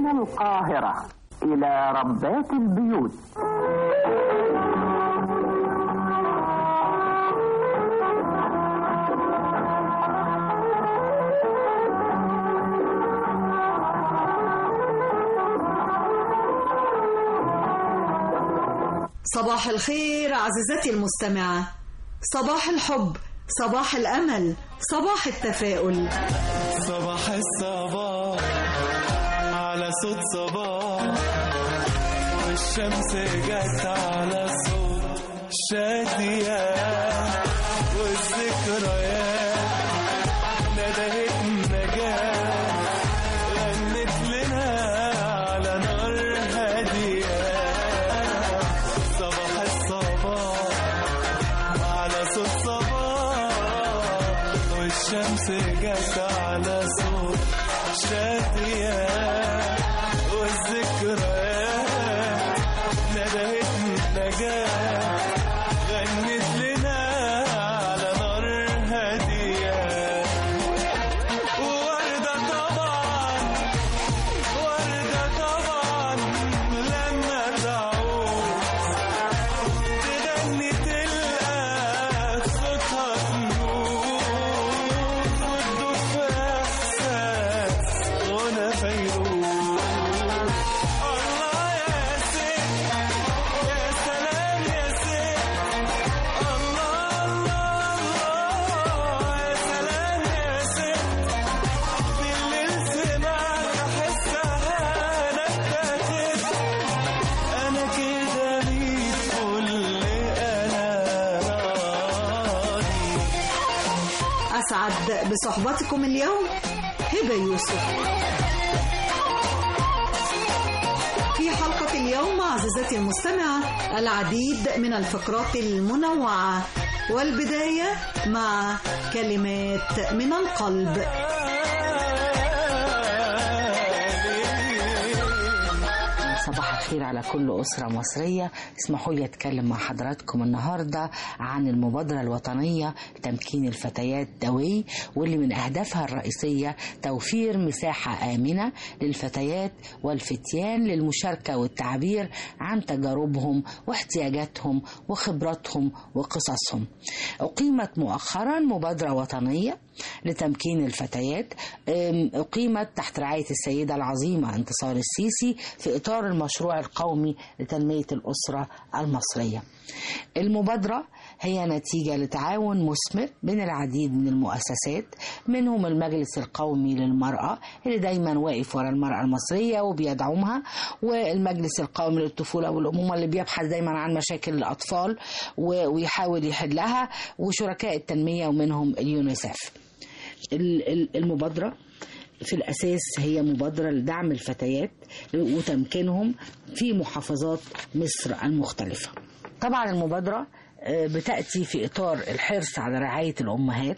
من القاهرة إلى ربات البيوت صباح الخير عزيزتي المستمعة صباح الحب صباح الأمل صباح التفاؤل صباح الصباح على صوت صباح والشمس جت على صوت شادية والذكريات ندهت النجاة غنت لنا على نار هادية صباح الصباح على صوت صباح والشمس جت على صوت شادية والذكريات ندهت النجاة غنت لنا على نار هادية وردة طبعا وردة طبعا لما تعود تغني تلقى صوتها تنور وتدوب في احساس غنى فيروز الله يا ست يا سلام يا ست الله الله الله يا سلام يا ست بالليل سمعت احسها نبتت انا كده ميت كل انا راضي أسعد بصحبتكم اليوم هبة يوسف في حلقة اليوم عزيزتي المستمعة العديد من الفقرات المنوعة والبداية مع كلمات من القلب صباح الخير على كل أسرة مصرية اسمحوا لي أتكلم مع حضراتكم النهاردة عن المبادرة الوطنية لتمكين الفتيات دوي واللي من أهدافها الرئيسية توفير مساحة آمنة للفتيات والفتيان للمشاركة والتعبير عن تجاربهم واحتياجاتهم وخبراتهم وقصصهم أقيمت مؤخرا مبادرة وطنية لتمكين الفتيات أم، أقيمت تحت رعاية السيدة العظيمة انتصار السيسي في إطار المشروع القومي لتنمية الأسرة المصرية المبادرة هي نتيجة لتعاون مثمر بين العديد من المؤسسات منهم المجلس القومي للمرأة اللي دايما واقف ورا المرأة المصرية وبيدعمها والمجلس القومي للطفولة والأمومة اللي بيبحث دايما عن مشاكل الأطفال و- ويحاول يحلها وشركاء التنمية ومنهم اليونيسف ال- ال- المبادرة في الأساس هي مبادرة لدعم الفتيات وتمكينهم في محافظات مصر المختلفة طبعا المبادرة آه، بتأتي في إطار الحرص على رعاية الأمهات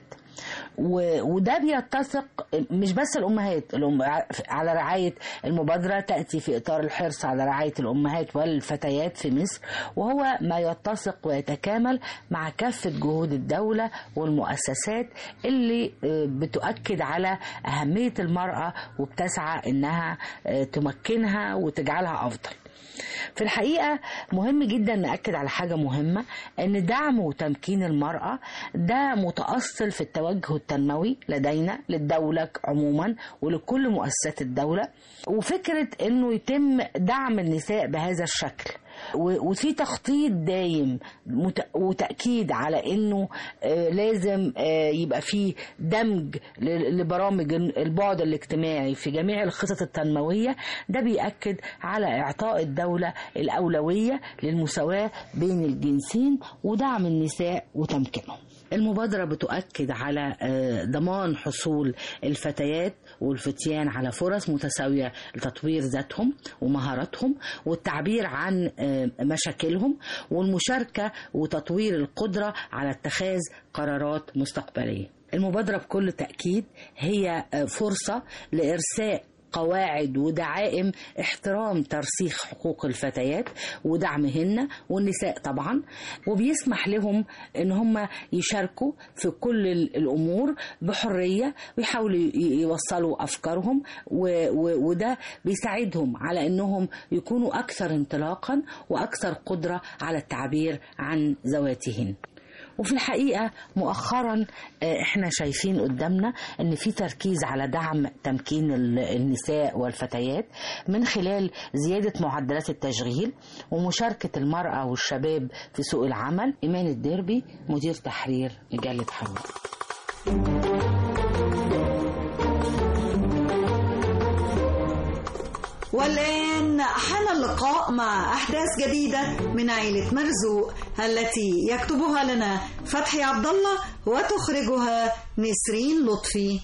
و- وده بيتسق مش بس الامهات الأم على رعايه المبادره تاتي في اطار الحرص على رعايه الامهات والفتيات في مصر وهو ما يتسق ويتكامل مع كافه جهود الدوله والمؤسسات اللي آه، بتؤكد على اهميه المراه وبتسعى انها آه، تمكنها وتجعلها افضل في الحقيقة مهم جدا نأكد على حاجة مهمة أن دعم وتمكين المرأة ده متأصل في التوجه التنموي لدينا للدولة عموما ولكل مؤسسات الدولة وفكرة أنه يتم دعم النساء بهذا الشكل و- وفي تخطيط دايم مت- وتأكيد على انه آه، لازم آه، يبقى في دمج ل- لبرامج البعد الاجتماعي في جميع الخطط التنموية ده بيأكد على إعطاء الدولة الأولوية للمساواة بين الجنسين ودعم النساء وتمكينهم المبادرة بتؤكد على آه، ضمان حصول الفتيات والفتيان على فرص متساوية لتطوير ذاتهم ومهاراتهم والتعبير عن آه، مشاكلهم والمشاركة وتطوير القدرة على اتخاذ قرارات مستقبلية المبادرة بكل تأكيد هي آه، فرصة لإرساء قواعد ودعائم احترام ترسيخ حقوق الفتيات ودعمهن والنساء طبعا وبيسمح لهم ان هم يشاركوا في كل ال- الامور بحريه ويحاولوا ي- يوصلوا افكارهم و- و- وده بيساعدهم على انهم يكونوا اكثر انطلاقا واكثر قدره على التعبير عن ذواتهن وفي الحقيقة مؤخرا آه، احنا شايفين قدامنا ان في تركيز على دعم تمكين ال- النساء والفتيات من خلال زيادة معدلات التشغيل ومشاركة المرأة والشباب في سوق العمل إيمان الديربي مدير تحرير مجلة حرة والآن حان اللقاء مع أحداث جديدة من عائلة مرزوق التي يكتبها لنا فتحي عبد الله وتخرجها نسرين لطفي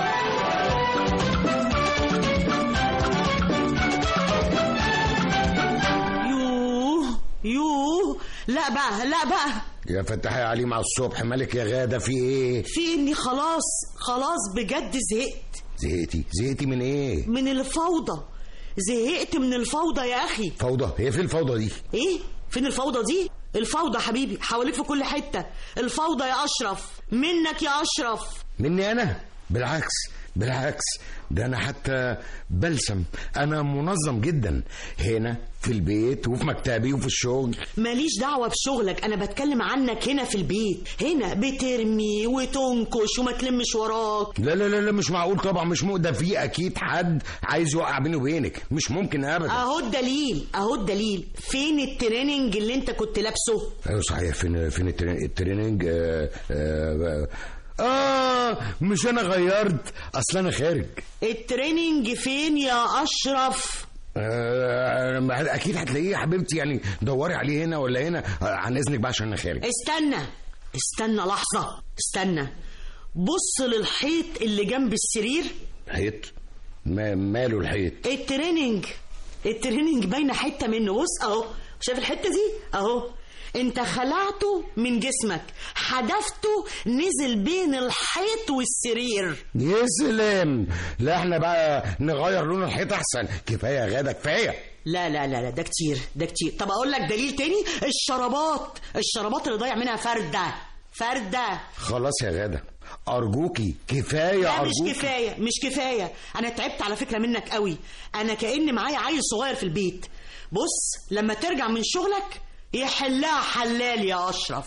يوه يوه لا بقى لا بقى يا فتحي علي مع الصبح مالك يا غادة في ايه في اني خلاص خلاص بجد زهقت زهقتي زهقتي من ايه من الفوضى زهقت من الفوضى يا اخي فوضى هي في الفوضى دي ايه فين الفوضى دي الفوضى حبيبي حواليك في كل حتة الفوضى يا اشرف منك يا اشرف مني انا بالعكس بالعكس ده انا حتى بلسم انا منظم جدا هنا في البيت وفي مكتبي وفي الشغل ماليش دعوة بشغلك أنا بتكلم عنك هنا في البيت هنا بترمي وتنكش وما تلمش وراك لا لا لا لا مش معقول طبعا مش مو ده في اكيد حد عايز يوقع بيني وبينك مش ممكن ابدا أهو الدليل أهو الدليل فين التريننج اللي أنت كنت لابسه ايوه صحيح فين فين الترين- التريننج آه, آه, اه مش انا غيرت اصل انا خارج التريننج فين يا أشرف آه ما- اكيد هتلاقيه يا حبيبتي يعني دوري عليه هنا ولا هنا آه عن اذنك بقى عشان انا خارج استنى استنى لحظة استنى بص للحيط اللي جنب السرير حيط ما ماله الحيط التريننج التريننج باينه حته منه بص اهو شايف الحته دي اهو انت خلعته من جسمك حدفته نزل بين الحيط والسرير يا سلام لا احنا بقى نغير لون الحيط احسن كفايه يا غاده كفايه لا لا لا لا ده كتير ده كتير طب اقول لك دليل تاني الشرابات الشرابات اللي ضايع منها فرده فرده خلاص يا غاده ارجوكي كفايه لا مش ارجوكي كفايه مش كفايه انا تعبت على فكره منك قوي انا كأن معايا عيل صغير في البيت بص لما ترجع من شغلك يحلها حلال يا اشرف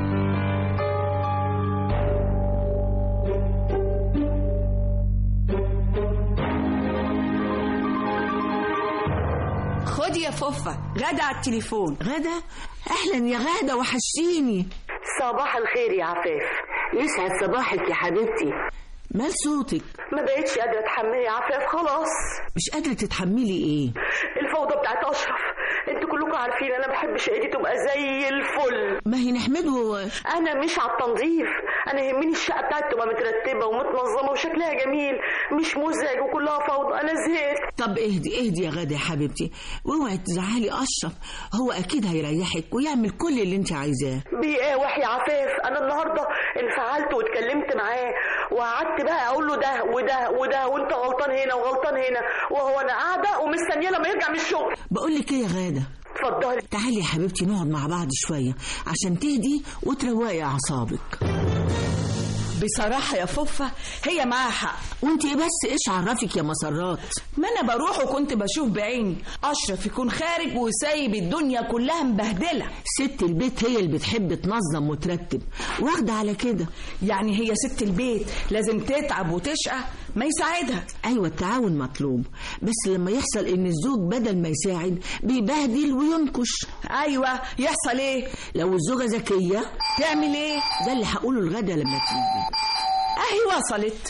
خد يا فوفا غدا على التليفون غدا اهلا يا غدا وحشتيني صباح الخير يا عفاف يسعد صباحك يا حبيبتي مال صوتك ما بقتش قادرة اتحمل يا عفاف خلاص مش قادرة تتحملي ايه الفوضى بتاعت اشرف انتوا كلكم عارفين انا بحب شقتي تبقى زي الفل ما هي نحمده انا مش على التنظيف انا يهمني الشقه بتاعتي تبقى مترتبه ومتنظمه وشكلها جميل مش مزعج وكلها فوضى انا زهقت طب اهدي اهدي يا غدا يا حبيبتي واوعي تزعلي اشرف هو اكيد هيريحك ويعمل كل اللي انت عايزاه بيقاوح يا عفاف انا النهارده انفعلت واتكلمت معاه وقعدت بقى اقول له ده وده وده وانت غلطان هنا وغلطان هنا وهو انا قاعده ومستنيه لما يرجع من الشغل بقول لك ايه يا غاده اتفضلي تعالي يا حبيبتي نقعد مع بعض شويه عشان تهدي وتروقي اعصابك بصراحة يا فوفا هي معاها حق وانت ايه بس ايش عرفك يا مسرات ما انا بروح وكنت بشوف بعيني اشرف يكون خارج وسايب الدنيا كلها مبهدلة ست البيت هي اللي بتحب تنظم وترتب واخده على كده يعني هي ست البيت لازم تتعب وتشقى ما يساعدها ايوه التعاون مطلوب بس لما يحصل ان الزوج بدل ما يساعد بيبهدل وينكش ايوه يحصل ايه لو الزوجه ذكيه تعمل ايه ده اللي هقوله الغدا لما تيجي اهي وصلت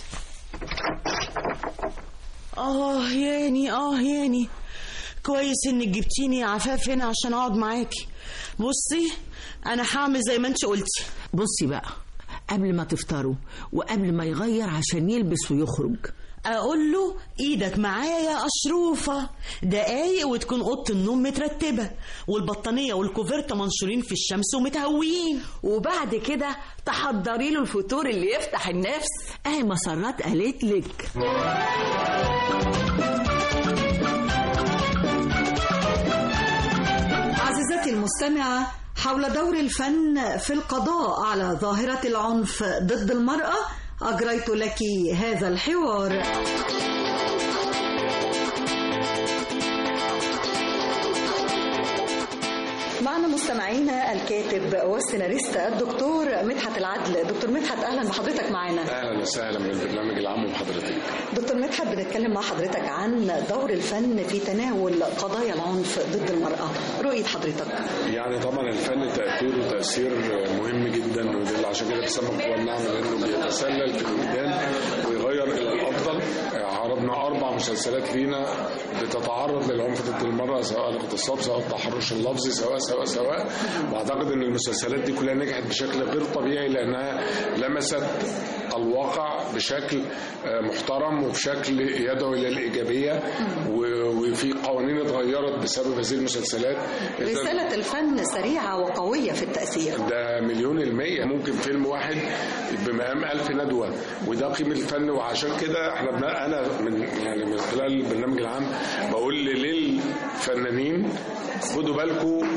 اه ياني اه ياني كويس انك جبتيني يا عفاف هنا عشان اقعد معاكي بصي انا هعمل زي ما انت قلتي بصي بقى قبل ما تفطروا وقبل ما يغير عشان يلبس ويخرج اقول له ايدك معايا يا اشروفه دقايق وتكون اوضه النوم مترتبه والبطانيه والكوفرته منشورين في الشمس ومتهويين وبعد كده تحضري له الفطور اللي يفتح النفس اهي مسرات قالت لك مستمعة حول دور الفن في القضاء على ظاهرة العنف ضد المرأة أجريت لك هذا الحوار معنا مستمعينا الكاتب والسيناريست الدكتور مدحت العدل دكتور مدحت اهلا بحضرتك معنا اهلا وسهلا بالبرنامج العام وبحضرتك دكتور مدحت بنتكلم مع حضرتك عن دور الفن في تناول قضايا العنف ضد المرأة رؤية حضرتك يعني طبعا الفن تأثيره تأثير مهم جدا وده اللي عشان كده بيسمى قوى النعمة لأنه بيتسلل في الميدان ويغير إلى الأفضل عرضنا أربع مسلسلات لينا بتتعرض للعنف ضد المرأة سواء الاغتصاب سواء التحرش اللفظي سواء سواء سواء وأعتقد إن المسلسلات دي كلها نجحت بشكل غير طبيعي لأنها لمست الواقع بشكل محترم وبشكل يدعو الى الايجابيه وفي قوانين اتغيرت بسبب هذه المسلسلات رسالة الفن سريعة وقوية في التأثير ده مليون المية ممكن فيلم واحد بمقام ألف ندوة وده قيمة الفن وعشان كده احنا بنا أنا من يعني من خلال البرنامج العام بقول للفنانين خدوا بالكم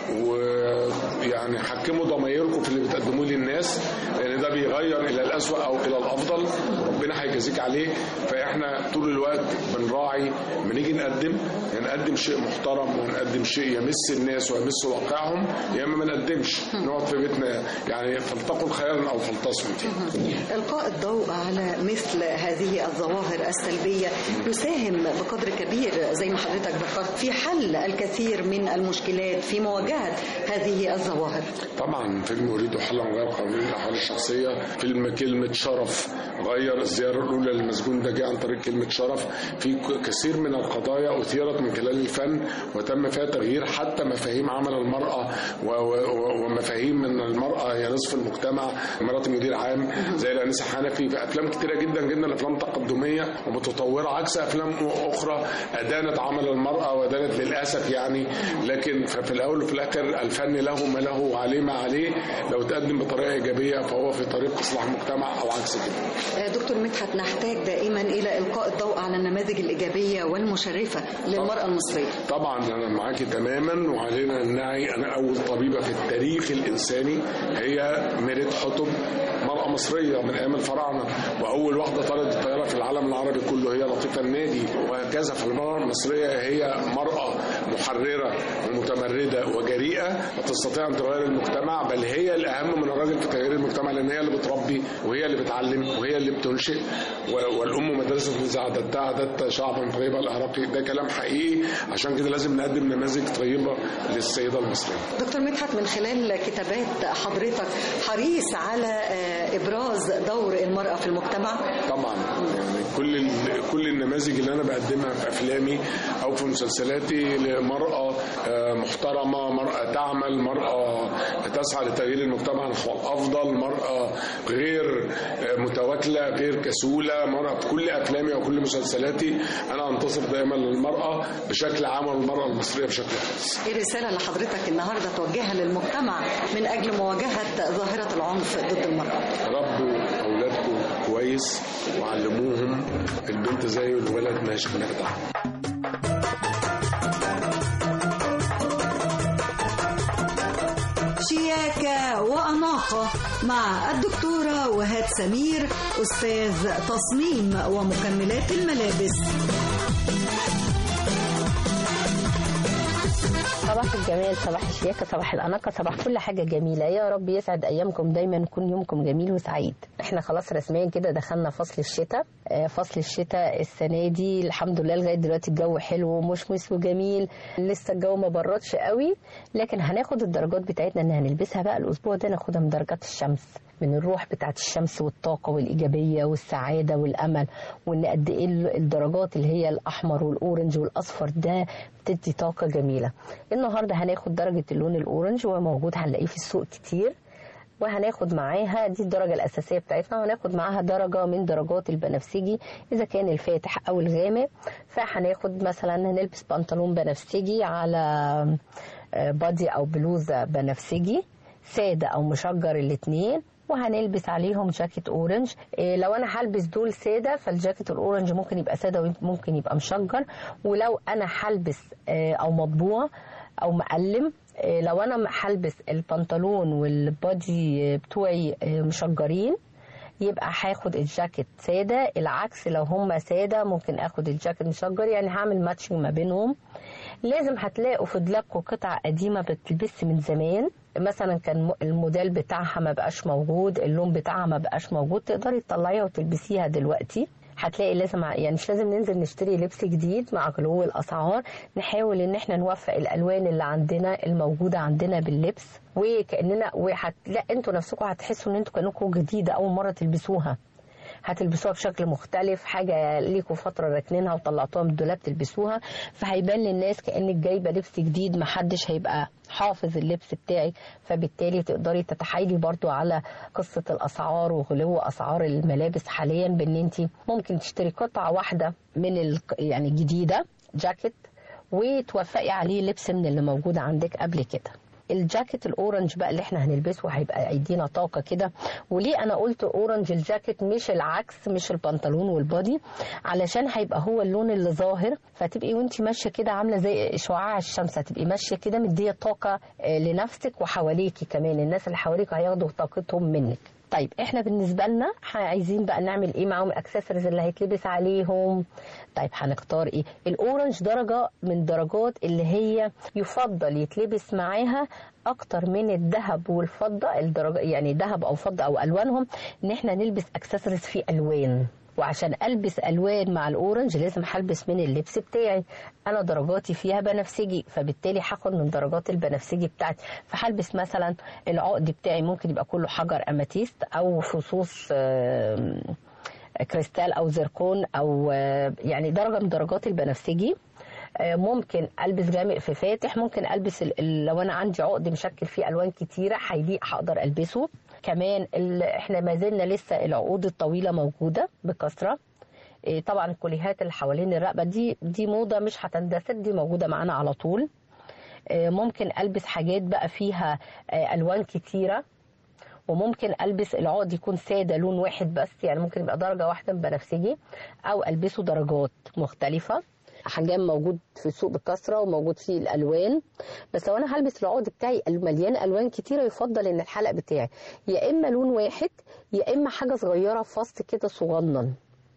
ويعني حكموا ضمايركم في اللي بتقدموه للناس لان ده بيغير الى الاسوء او الى الافضل ربنا هيجازيك عليه فاحنا طول الوقت بنراعي لما نيجي نقدم نقدم شيء محترم ونقدم شيء يمس الناس ويمس واقعهم يا اما ما نقدمش نقعد في بيتنا يعني فلتقل خيرا او فلتصمت إلقاء الضوء على مثل هذه الظواهر السلبية يساهم بقدر كبير زي ما حضرتك ذكرت في حل الكثير من المشكلات في مواجهة هذه الظواهر طبعا فيلم اريد حلا غير قانوني الاحوال الشخصيه فيلم كلمه شرف غير الزياره الاولى للمسجون ده جه عن طريق كلمه شرف في كثير من القضايا اثيرت من خلال الفن وتم فيها تغيير حتى مفاهيم عمل المراه و- و- ومفاهيم ان المراه هي نصف المجتمع مرات مدير عام زي الانسه حنفي في افلام كتيره جدا جدا الافلام تقدميه ومتطوره عكس افلام اخرى ادانت عمل المراه وادانت للاسف يعني لكن في الاول وفي الاخر الفن له ما له وعليه ما عليه لو تقدم بطريقه ايجابيه فهو في طريق اصلاح المجتمع او عكس كده دكتور مدحت نحتاج دائما إلى إلقاء الضوء على النماذج الإيجابية والمشرفة للمرأة المصرية طبعا انا معاكي تماما وعلينا ان نعي انا اول طبيبه في التاريخ الانساني هي ميريت حطب مرأة مصرية من أيام الفراعنة وأول واحدة طارت الطيارة في العالم العربي كله هي لطيفة النادي وهكذا فالمرأة المصرية هي مرأة محررة ومتمردة وجريئة وتستطيع أن تغير المجتمع بل هي الأهم من الراجل في تغيير المجتمع لأن هي اللي بتربي وهي اللي بتعلم وهي اللي بتنشئ و- والأم مدرسة إذا عددتها عددت شعبا طيبا الأعراقي ده كلام حقيقي عشان كده لازم نقدم نماذج طيبة للسيدة المصرية دكتور مدحت من خلال كتابات حضرتك حريص على آه، إبراز دور المرأة في المجتمع طبعا يعني كل ال- كل النماذج اللي انا بقدمها في افلامي او في مسلسلاتي لمراه آه، محترمه مراه تعمل مراه تسعى لتغيير المجتمع نحو الافضل مراه غير آه، متواكله غير كسوله مراه في كل افلامي وكل مسلسلاتي انا انتصر دائما للمراه بشكل عام والمراه المصريه بشكل خاص إيه الرسالة اللي حضرتك النهاردة توجهها للمجتمع من أجل مواجهة ظاهرة العنف ضد المرأة ربوا اولادكم كويس وعلموهم البنت زي الولد ماشي بنخدع شياكة وأناقة مع الدكتورة وهاد سمير أستاذ تصميم ومكملات الملابس صباح الجمال صباح الشياكة صباح الأناقة صباح كل حاجة جميلة يا رب يسعد أيامكم دايما يكون يومكم جميل وسعيد احنا خلاص رسميا كده دخلنا فصل الشتاء آه، فصل الشتاء السنة دي الحمد لله لغاية دلوقتي الجو حلو ومشمس وجميل لسه الجو ما بردش قوي لكن هناخد الدرجات بتاعتنا ان هنلبسها بقى الأسبوع ده ناخدها من درجات الشمس من الروح بتاعت الشمس والطاقة والإيجابية والسعادة والأمل وإن قد إيه الدرجات اللي هي الأحمر والأورنج والأصفر ده بتدي طاقة جميلة النهاردة هناخد درجة اللون الأورنج وهو موجود هنلاقيه في السوق كتير وهناخد معاها دي الدرجة الأساسية بتاعتنا وهناخد معاها درجة من درجات البنفسجي إذا كان الفاتح أو الغامق فهناخد مثلا هنلبس بنطلون بنفسجي على آه، بادي أو بلوزة بنفسجي سادة أو مشجر الاتنين وهنلبس عليهم جاكيت اورنج إيه لو انا هلبس دول ساده فالجاكيت الاورنج ممكن يبقى ساده وممكن يبقى مشجر ولو انا هلبس آه، او مطبوع او مقلم آه، لو انا هلبس البنطلون والبادي بتوعي آه، مشجرين يبقى هاخد الجاكيت ساده العكس لو هم ساده ممكن اخد الجاكيت مشجر يعني هعمل ماتشنج ما بينهم لازم هتلاقوا في دولابكم قطع قديمه بتلبس من زمان مثلا كان م- الموديل بتاعها ما بقاش موجود اللون بتاعها ما بقاش موجود تقدري تطلعيها وتلبسيها دلوقتي هتلاقي لازم ع- يعني مش لازم ننزل نشتري لبس جديد مع غلو الاسعار نحاول ان احنا نوفق الالوان اللي عندنا الموجوده عندنا باللبس وكاننا وحت... لا انتوا نفسكم هتحسوا ان انتوا كانكم جديده اول مره تلبسوها هتلبسوها بشكل مختلف حاجة ليكوا فترة راكنينها وطلعتوها من الدولاب تلبسوها فهيبان للناس كأنك جايبة لبس جديد محدش هيبقى حافظ اللبس بتاعي فبالتالي تقدري تتحايلي برضو على قصة الأسعار وغلو أسعار الملابس حاليا بأن انت ممكن تشتري قطعة واحدة من ال... يعني جديدة جاكيت وتوفقي عليه لبس من اللي موجود عندك قبل كده الجاكيت الاورنج بقى اللي احنا هنلبسه هيبقى هيدينا طاقه كده وليه انا قلت اورنج الجاكيت مش العكس مش البنطلون والبادي علشان هيبقى هو اللون اللي ظاهر فتبقي وانت ماشيه كده عامله زي شعاع الشمس هتبقي ماشيه كده مديه طاقه آه، لنفسك وحواليكي كمان الناس اللي حواليك هياخدوا طاقتهم منك طيب احنا بالنسبه لنا عايزين بقى نعمل ايه معاهم الاكسسوارز اللي هيتلبس عليهم طيب هنختار ايه الاورنج درجه من درجات اللي هي يفضل يتلبس معاها اكتر من الذهب والفضه الدرجه يعني ذهب او فضه او الوانهم ان احنا نلبس اكسسوارز فيه الوان وعشان البس الوان مع الاورنج لازم هلبس من اللبس بتاعي انا درجاتي فيها بنفسجي فبالتالي هاخد من درجات البنفسجي بتاعتي فهلبس مثلا العقد بتاعي ممكن يبقى كله حجر اماتيست او فصوص آم، كريستال او زركون او آه، يعني درجه من درجات البنفسجي آه، ممكن البس غامق في فاتح ممكن البس ال- ال- لو انا عندي عقد مشكل فيه الوان كتيره هيليق هقدر البسه كمان ال- احنا ما زلنا لسه العقود الطويله موجوده بكثره إيه، طبعا الكليهات اللي حوالين الرقبه دي دي موضه مش هتندثر دي موجوده معانا على طول آه، ممكن البس حاجات بقى فيها آه، الوان كتيره وممكن البس العقد يكون ساده لون واحد بس يعني ممكن يبقى درجه واحده من بنفسجي او البسه درجات مختلفه حجام موجود في السوق بكثره وموجود فيه الالوان بس لو انا هلبس العقد بتاعي مليان الوان كتيره يفضل ان الحلق بتاعي يا اما لون واحد يا اما حاجه صغيره فص كده صغنن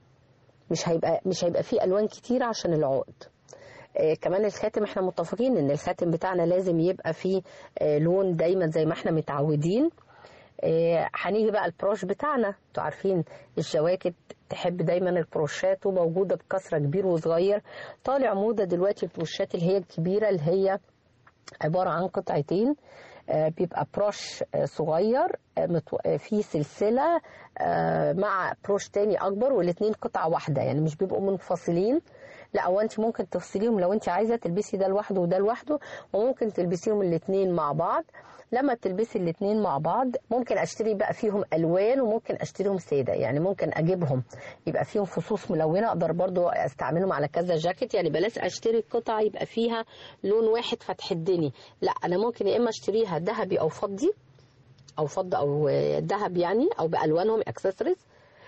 مش هيبقى مش هيبقى فيه الوان كتير عشان العقد آه كمان الخاتم احنا متفقين ان الخاتم بتاعنا لازم يبقى فيه آه لون دايما زي ما احنا متعودين آه، هنيجي بقى البروش بتاعنا انتوا عارفين الجواكت تحب دايما البروشات وموجوده بكثره كبير وصغير طالع موضه دلوقتي البروشات اللي هي الكبيره اللي هي عباره عن قطعتين آه، بيبقى بروش آه، صغير آه، متو- آه، فيه سلسله آه، مع بروش تاني اكبر والاثنين قطعه واحده يعني مش بيبقوا منفصلين لا هو انت ممكن تفصليهم لو انت عايزه تلبسي ده لوحده وده لوحده وممكن تلبسيهم الاثنين مع بعض لما بتلبسي الاثنين مع بعض ممكن اشتري بقى فيهم الوان وممكن اشتريهم ساده يعني ممكن اجيبهم يبقى فيهم فصوص ملونه اقدر برضو استعملهم على كذا جاكيت يعني بلاش اشتري قطعه يبقى فيها لون واحد فتحدني لا انا ممكن يا اما اشتريها ذهبي او فضي او فضه او آه، ذهب يعني او بالوانهم اكسسوارز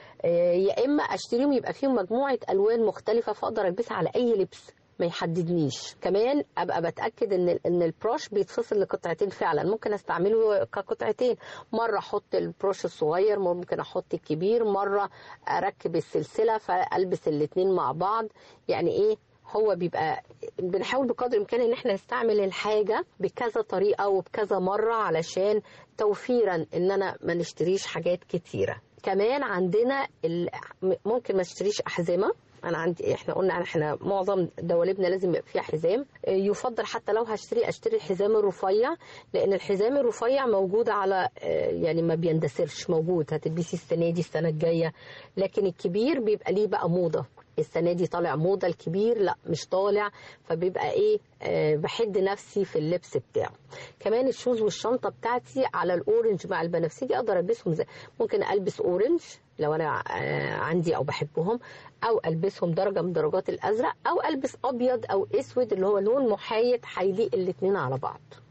يا اما اشتريهم يبقى فيهم مجموعه الوان مختلفه فاقدر البسها على اي لبس ما يحددنيش كمان ابقى بتاكد ان ال- ان البروش بيتفصل لقطعتين فعلا ممكن استعمله كقطعتين مره احط البروش الصغير ممكن احط الكبير مره اركب السلسله فالبس الاتنين مع بعض يعني ايه هو بيبقى بنحاول بقدر الامكان ان احنا نستعمل الحاجه بكذا طريقه وبكذا مره علشان توفيرا ان انا ما نشتريش حاجات كتيره كمان عندنا ال- ممكن ما اشتريش احزمه انا عندي احنا قلنا احنا معظم دواليبنا لازم يبقى فيها حزام يفضل حتى لو هشتري اشتري الحزام الرفيع لان الحزام الرفيع موجود على آه، يعني ما بيندثرش موجود هتلبسي السنه دي السنه الجايه لكن الكبير بيبقى ليه بقى موضه السنه دي طالع موضه الكبير لا مش طالع فبيبقى ايه آه بحد نفسي في اللبس بتاعه كمان الشوز والشنطه بتاعتي على الاورنج مع البنفسجي اقدر البسهم زي ممكن البس اورنج لو انا آه عندي او بحبهم او البسهم درجه من درجات الازرق او البس ابيض او اسود اللي هو لون محايد هيليق الاتنين على بعض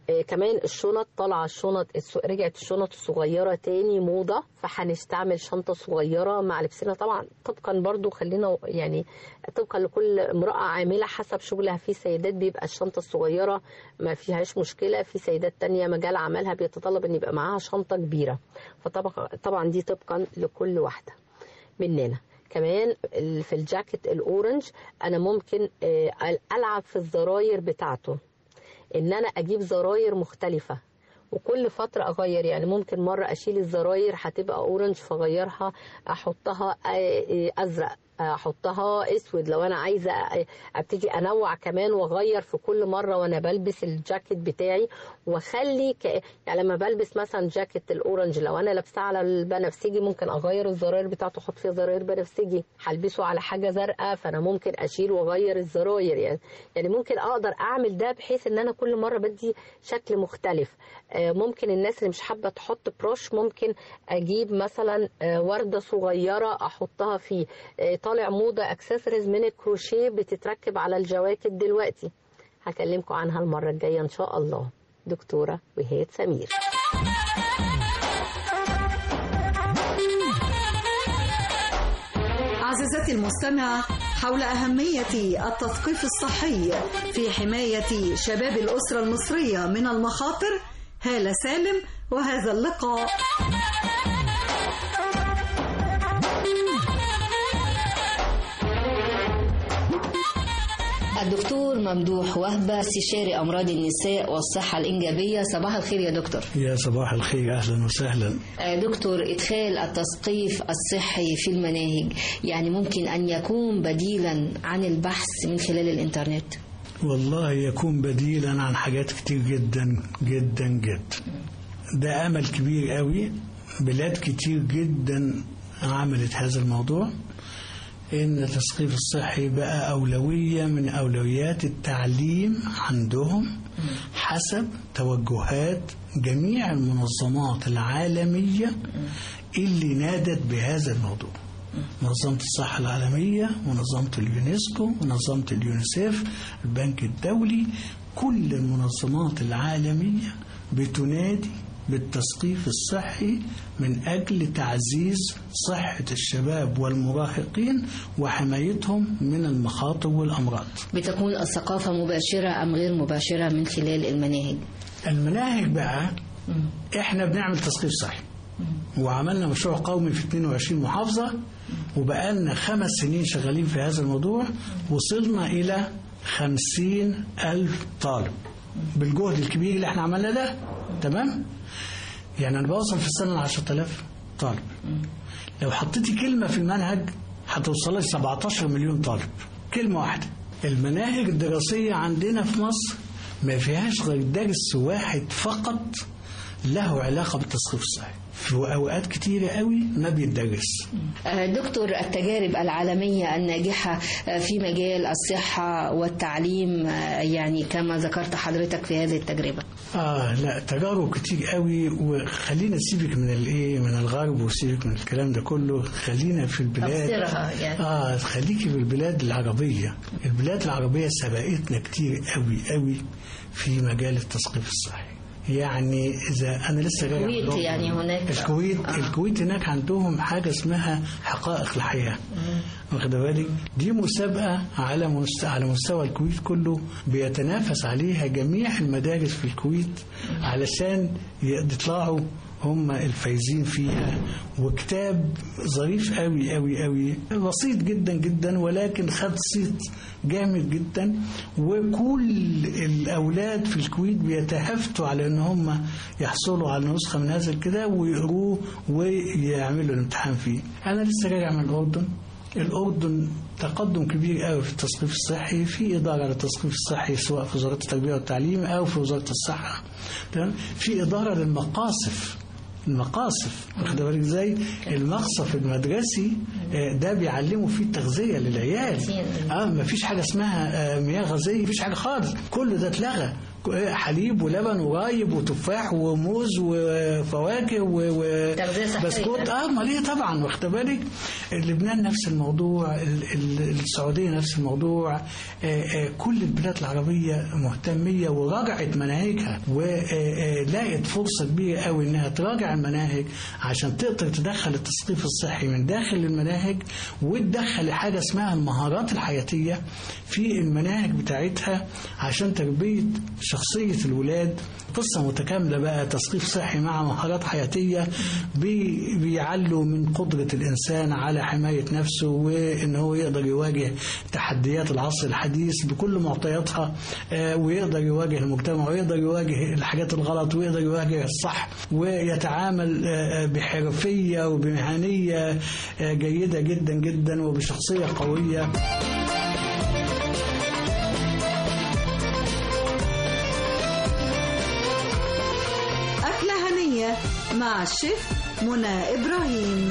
آه كمان الشنط طالعه الشنط الس- رجعت الشنط الصغيره تاني موضه فهنستعمل شنطه صغيره مع لبسنا طبعا طبقا برضو خلينا يعني طبقا لكل امراه عامله حسب شغلها في سيدات بيبقى الشنطه الصغيره ما فيهاش مشكله في سيدات تانية مجال عملها بيتطلب ان يبقى معاها شنطه كبيره فطبعا طبعا دي طبقا لكل واحده مننا كمان ال- في الجاكيت الاورنج انا ممكن آه، العب في الزراير بتاعته ان انا اجيب زراير مختلفه وكل فترة أغير يعني ممكن مرة أشيل الزراير هتبقى أورنج فأغيرها أحطها آه، آه، أزرق احطها اسود لو انا عايزه ابتدي انوع كمان واغير في كل مره وانا بلبس الجاكيت بتاعي واخلي ك... يعني لما بلبس مثلا جاكيت الاورنج لو انا لابساه على البنفسجي ممكن اغير الزراير بتاعته احط فيها زراير بنفسجي هلبسه على حاجه زرقاء فانا ممكن اشيل واغير الزراير يعني يعني ممكن اقدر اعمل ده بحيث ان انا كل مره بدي شكل مختلف آه، ممكن الناس اللي مش حابه تحط بروش ممكن اجيب مثلا آه، ورده صغيره احطها فيه آه، طالع موضه اكسسوارز من الكروشيه بتتركب على الجواكت دلوقتي هكلمكم عنها المره الجايه ان شاء الله دكتوره وهيد سمير عزيزتي المستمعة حول أهمية التثقيف الصحي في حماية شباب الأسرة المصرية من المخاطر هالة سالم وهذا اللقاء الدكتور ممدوح وهبة استشاري أمراض النساء والصحة الإنجابية صباح الخير يا دكتور يا صباح الخير اهلا وسهلا آه، دكتور إدخال التثقيف الصحي في المناهج يعني ممكن أن يكون بديلا عن البحث من خلال الإنترنت والله يكون بديلا عن حاجات كتير جدا جدا جدا ده امل كبير قوي بلاد كتير جدا عملت هذا الموضوع ان التثقيف الصحي بقى اولويه من اولويات التعليم عندهم حسب توجهات جميع المنظمات العالميه اللي نادت بهذا الموضوع منظمة الصحة العالمية منظمة اليونسكو منظمة اليونيسيف البنك الدولي كل المنظمات العالمية بتنادي بالتثقيف الصحي من أجل تعزيز صحة الشباب والمراهقين وحمايتهم من المخاطر والأمراض بتكون الثقافة مباشرة أم غير مباشرة من خلال المناهج المناهج بقى احنا بنعمل تثقيف صحي وعملنا مشروع قومي في 22 محافظة وبقالنا خمس سنين شغالين في هذا الموضوع وصلنا إلى خمسين ألف طالب بالجهد الكبير اللي احنا عملنا ده تمام يعني أنا بوصل في السنة ل 10000 طالب لو حطيتي كلمة في المنهج هتوصلي 17 مليون طالب كلمة واحدة المناهج الدراسية عندنا في مصر ما فيهاش غير درس واحد فقط له علاقة بالتثقيف الصحي في أوقات كتيرة قوي ما بيتدرس آه، دكتور التجارب العالمية الناجحة آه، في مجال الصحة والتعليم آه، يعني كما ذكرت حضرتك في هذه التجربة اه لا تجارب كتير قوي وخلينا سيبك من الايه من الغرب وسيبك من الكلام ده كله خلينا في البلاد تفسيرها يعني. اه خليكي في البلاد العربيه البلاد العربيه سبقتنا كتير قوي قوي في مجال التثقيف الصحي يعني اذا انا لسه جاي الكويت عندهم- يعني هناك الكويت آه. الكويت هناك عندهم حاجه اسمها حقائق الحياه واخد بالك دي مسابقه على مستوى على مستوى الكويت كله بيتنافس عليها جميع المدارس في الكويت علشان يطلعوا هم الفايزين فيها وكتاب ظريف قوي قوي قوي بسيط جدا جدا ولكن خد صيت جامد جدا وكل الاولاد في الكويت بيتهافتوا على ان هم يحصلوا على نسخه من هذا الكتاب ويقروه ويعملوا الامتحان فيه انا لسه راجع من الاردن الأردن تقدم كبير قوي في التثقيف الصحي في إدارة للتثقيف الصحي سواء في وزارة التربية والتعليم أو في وزارة الصحة تمام؟ في إدارة للمقاصف المقاصف واخد بالك ازاي المقصف المدرسي آه، ده بيعلموا فيه التغذيه للعيال اه ما فيش حاجه اسمها آه، مياه غازيه مفيش حاجه خالص كل ده اتلغى حليب ولبن ورايب وتفاح وموز وفواكه وبسكوت اه امال ايه طبعا واخد بالك لبنان نفس الموضوع ال- ال- السعوديه نفس الموضوع آه، آه، كل البلاد العربيه مهتميه وراجعت مناهجها ولقت فرصه كبيره قوي انها تراجع المناهج عشان تقدر تدخل التثقيف الصحي من داخل المناهج وتدخل حاجه اسمها المهارات الحياتيه في المناهج بتاعتها عشان تربيه شخصيه الولاد قصة متكاملة بقى تثقيف صحي مع مهارات حياتية بي- بيعلوا من قدرة الإنسان على حماية نفسه وإن هو يقدر يواجه تحديات العصر الحديث بكل معطياتها آه، ويقدر يواجه المجتمع ويقدر يواجه الحاجات الغلط ويقدر يواجه الصح ويتعامل آه، بحرفية وبمهنية آه، جيدة جدا جدا وبشخصية قوية أكلة هنية مع الشيف منى إبراهيم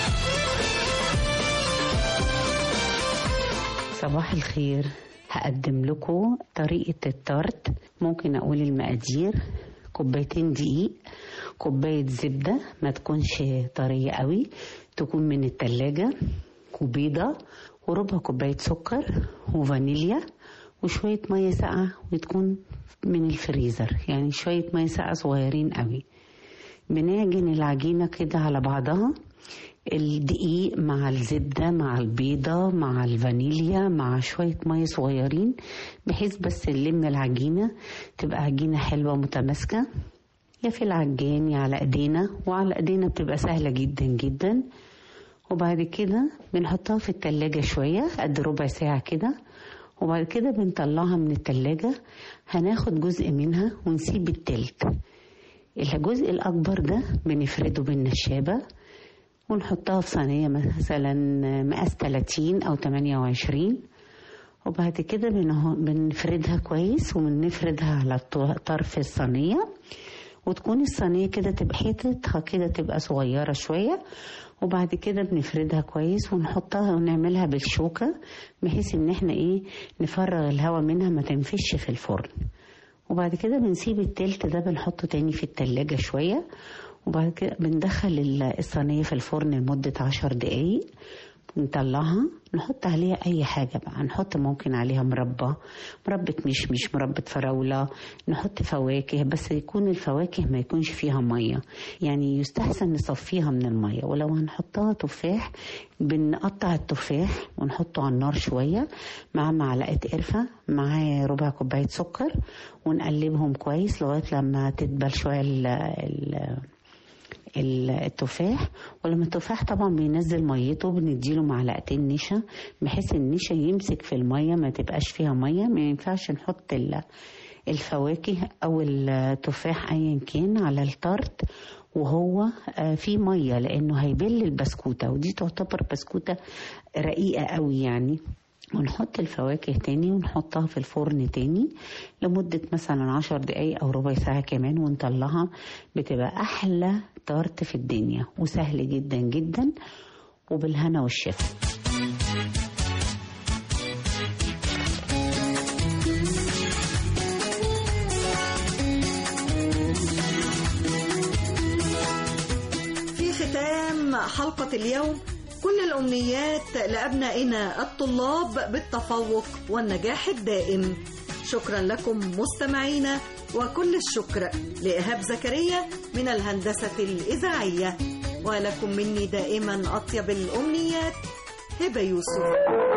صباح الخير هقدم لكم طريقة التارت ممكن أقول المقادير كوبايتين دقيق كوباية زبدة ما تكونش طرية قوي تكون من التلاجة وبيضة وربع كوباية سكر وفانيليا وشوية مية ساقعة وتكون من الفريزر يعني شوية مية ساقعة صغيرين قوي بنعجن العجينة كده على بعضها الدقيق مع الزبدة مع البيضة مع الفانيليا مع شوية مية صغيرين بحيث بس نلم العجينة تبقى عجينة حلوة متماسكة يا في العجان يا على ايدينا وعلى ايدينا بتبقى سهلة جدا جدا وبعد كده بنحطها في التلاجة شوية قد ربع ساعة كده وبعد كده بنطلعها من التلاجة هناخد جزء منها ونسيب التلت الجزء الأكبر ده بنفرده بالنشابة ونحطها في صينية مثلا مقاس 30 أو 28 وبعد كده بنه- بنفردها كويس وبنفردها على الط- طرف الصينية وتكون الصينية كده تبقى حتتها كده تبقى صغيرة شوية وبعد كده بنفردها كويس ونحطها ونعملها بالشوكة بحيث ان احنا ايه نفرغ الهواء منها ما تنفش في الفرن وبعد كده بنسيب التلت ده بنحطه تاني في التلاجة شوية وبعد كده بندخل ال- الصينية في الفرن لمدة عشر دقايق نطلعها نحط عليها اي حاجة بقى نحط ممكن عليها مربى مربى مشمش مربى فراولة نحط فواكه بس يكون الفواكه ما يكونش فيها مية يعني يستحسن نصفيها من المية ولو هنحطها تفاح بنقطع التفاح ونحطه على النار شوية مع معلقة قرفة مع ربع كوباية سكر ونقلبهم كويس لغاية لما تدبل شوية ال ال ال- التفاح ولما التفاح طبعا بينزل ميته بنديله معلقتين نشا بحيث النشا يمسك في المية ما تبقاش فيها مية ما ينفعش نحط ال- الفواكه او التفاح ايا كان على الطرد وهو آه، فيه ميه لانه هيبل البسكوته ودي تعتبر بسكوته رقيقه قوي يعني ونحط الفواكه تاني ونحطها في الفرن تاني لمدة مثلا عشر دقايق أو ربع ساعة كمان ونطلعها بتبقى أحلى تارت في الدنيا وسهل جدا جدا وبالهنا والشفا في ختام حلقة اليوم كل الأمنيات لأبنائنا الطلاب بالتفوق والنجاح الدائم شكرا لكم مستمعينا وكل الشكر لإيهاب زكريا من الهندسة الإذاعية ولكم مني دائما أطيب الأمنيات هبة يوسف